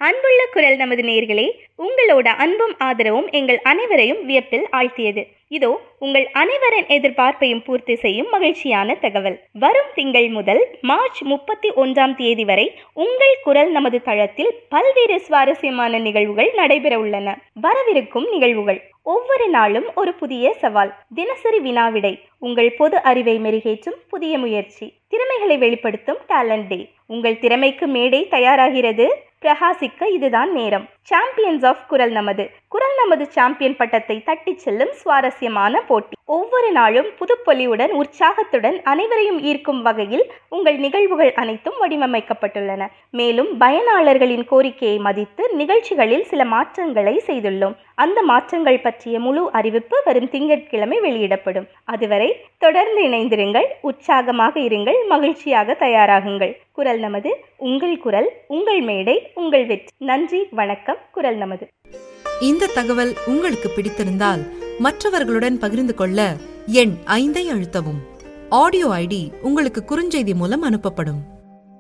அன்புள்ள குரல் நமது நேர்களே உங்களோட அன்பும் ஆதரவும் எங்கள் அனைவரையும் வியப்பில் ஆழ்த்தியது இதோ உங்கள் அனைவரின் எதிர்பார்ப்பையும் பூர்த்தி செய்யும் மகிழ்ச்சியான தகவல் வரும் திங்கள் முதல் மார்ச் முப்பத்தி ஒன்றாம் தேதி வரை உங்கள் குரல் நமது தளத்தில் பல்வேறு சுவாரஸ்யமான நிகழ்வுகள் நடைபெற உள்ளன வரவிருக்கும் நிகழ்வுகள் ஒவ்வொரு நாளும் ஒரு புதிய சவால் தினசரி வினாவிடை உங்கள் பொது அறிவை மெருகேற்றும் புதிய முயற்சி திறமைகளை வெளிப்படுத்தும் டேலண்ட் டே உங்கள் திறமைக்கு மேடை தயாராகிறது பிரகாசிக்க இதுதான் நேரம் சாம்பியன்ஸ் ஆஃப் குரல் நமது குரல் நமது சாம்பியன் பட்டத்தை தட்டிச் செல்லும் சுவாரஸ்யமான போட்டி ஒவ்வொரு நாளும் புதுப்பொலிவுடன் உற்சாகத்துடன் அனைவரையும் ஈர்க்கும் வகையில் உங்கள் நிகழ்வுகள் அனைத்தும் வடிவமைக்கப்பட்டுள்ளன மேலும் பயனாளர்களின் கோரிக்கையை மதித்து நிகழ்ச்சிகளில் சில மாற்றங்களை செய்துள்ளோம் அந்த மாற்றங்கள் பற்றிய முழு அறிவிப்பு வரும் திங்கட்கிழமை வெளியிடப்படும் அதுவரை தொடர்ந்து இணைந்திருங்கள் உற்சாகமாக இருங்கள் மகிழ்ச்சியாக தயாராகுங்கள் குரல் நமது உங்கள் குரல் உங்கள் மேடை உங்கள் வெற்றி நன்றி வணக்கம் குரல் நமது இந்த தகவல் உங்களுக்கு பிடித்திருந்தால் மற்றவர்களுடன் பகிர்ந்து கொள்ள எண் ஐந்தை அழுத்தவும் ஆடியோ ஐடி உங்களுக்கு குறுஞ்செய்தி மூலம் அனுப்பப்படும்